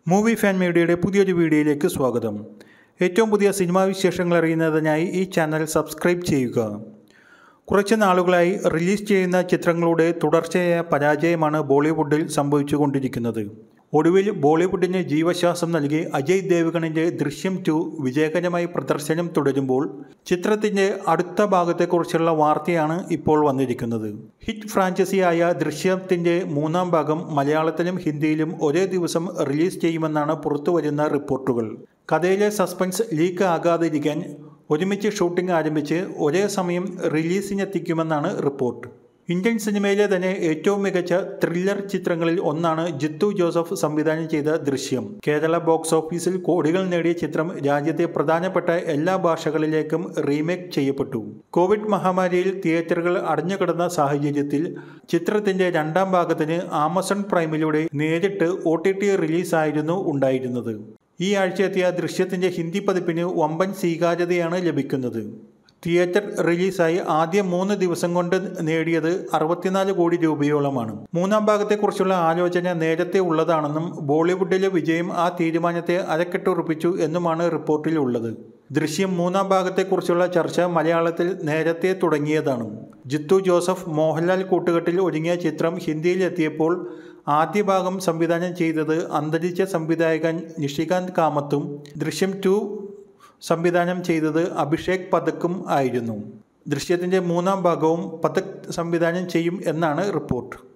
movie fan മീഡിയയുടെ പുതിയൊരു വീഡിയോയിലേക്ക് സ്വാഗതം ഏറ്റവും പുതിയ സിനിമാ വിശേഷങ്ങൾ അറിയുന്നതിനായി ഈ ചാനൽ സബ്സ്ക്രൈബ് ചെയ്യുക കുറച്ച് നാളുകളായി റിലീസ് ചെയ്യുന്ന ചിത്രങ്ങളുടെ തുടർച്ചയായ പരാജയമാണ് ബോളിവുഡിൽ സംഭവിച്ചുകൊണ്ടിരിക്കുന്നത് ഒടുവിൽ ബോളിവുഡിന് ജീവശ്വാസം നൽകി അജയ് ദേവ്ഗണിൻ്റെ ദൃശ്യം ടു വിജയകരമായി പ്രദർശനം തുടരുമ്പോൾ ചിത്രത്തിൻ്റെ അടുത്ത ഭാഗത്തെക്കുറിച്ചുള്ള വാർത്തയാണ് ഇപ്പോൾ വന്നിരിക്കുന്നത് ഹിറ്റ് ഫ്രാഞ്ചൈസിയായ ദൃശ്യത്തിൻ്റെ മൂന്നാം ഭാഗം മലയാളത്തിലും ഹിന്ദിയിലും ഒരേ ദിവസം റിലീസ് ചെയ്യുമെന്നാണ് പുറത്തുവരുന്ന റിപ്പോർട്ടുകൾ കഥയിലെ സസ്പെൻസ് ലീക്ക് ആകാതിരിക്കാൻ ഒരുമിച്ച് ഷൂട്ടിംഗ് ആരംഭിച്ച് ഒരേ സമയം റിലീസിനെത്തിക്കുമെന്നാണ് റിപ്പോർട്ട് ഇന്ത്യൻ സിനിമയിലെ തന്നെ ഏറ്റവും മികച്ച ത്രില്ലർ ചിത്രങ്ങളിൽ ഒന്നാണ് ജിത്തു ജോസഫ് സംവിധാനം ചെയ്ത ദൃശ്യം കേരള ബോക്സ് ഓഫീസിൽ കോടികൾ നേടിയ ചിത്രം രാജ്യത്തെ പ്രധാനപ്പെട്ട എല്ലാ ഭാഷകളിലേക്കും റീമേക്ക് ചെയ്യപ്പെട്ടു കോവിഡ് മഹാമാരിയിൽ തിയേറ്ററുകൾ അടഞ്ഞുകിടന്ന സാഹചര്യത്തിൽ ചിത്രത്തിന്റെ രണ്ടാം ഭാഗത്തിന് ആമസോൺ പ്രൈമിലൂടെ നേരിട്ട് ഒ ടി ടി റിലീസായിരുന്നു ഉണ്ടായിരുന്നത് ഈ ആഴ്ച എത്തിയ ദൃശ്യത്തിന്റെ ഹിന്ദി പതിപ്പിന് വമ്പൻ സ്വീകാര്യതയാണ് ലഭിക്കുന്നത് തിയേറ്റർ റിലീസായി ആദ്യ മൂന്ന് ദിവസം കൊണ്ട് നേടിയത് അറുപത്തിനാല് കോടി രൂപയോളമാണ് മൂന്നാം ഭാഗത്തെക്കുറിച്ചുള്ള ആലോചന നേരത്തെ ഉള്ളതാണെന്നും ബോളിവുഡിലെ വിജയം ആ തീരുമാനത്തെ അരക്കെട്ടുറപ്പിച്ചു എന്നുമാണ് റിപ്പോർട്ടിലുള്ളത് ദൃശ്യം മൂന്നാം ഭാഗത്തെക്കുറിച്ചുള്ള ചർച്ച മലയാളത്തിൽ നേരത്തെ തുടങ്ങിയതാണ് ജിത്തു ജോസഫ് മോഹൻലാൽ കൂട്ടുകെട്ടിൽ ഒരുങ്ങിയ ചിത്രം ഹിന്ദിയിലെത്തിയപ്പോൾ ആദ്യ ഭാഗം സംവിധാനം ചെയ്തത് അന്തരിച്ച സംവിധായകൻ നിഷികാന്ത് കാമത്തും ദൃശ്യം ടു സംവിധാനം ചെയ്തത് അഭിഷേക് പതക്കും ആയിരുന്നു ദൃശ്യത്തിൻ്റെ മൂന്നാം ഭാഗവും പതക് സംവിധാനം ചെയ്യും എന്നാണ് റിപ്പോർട്ട്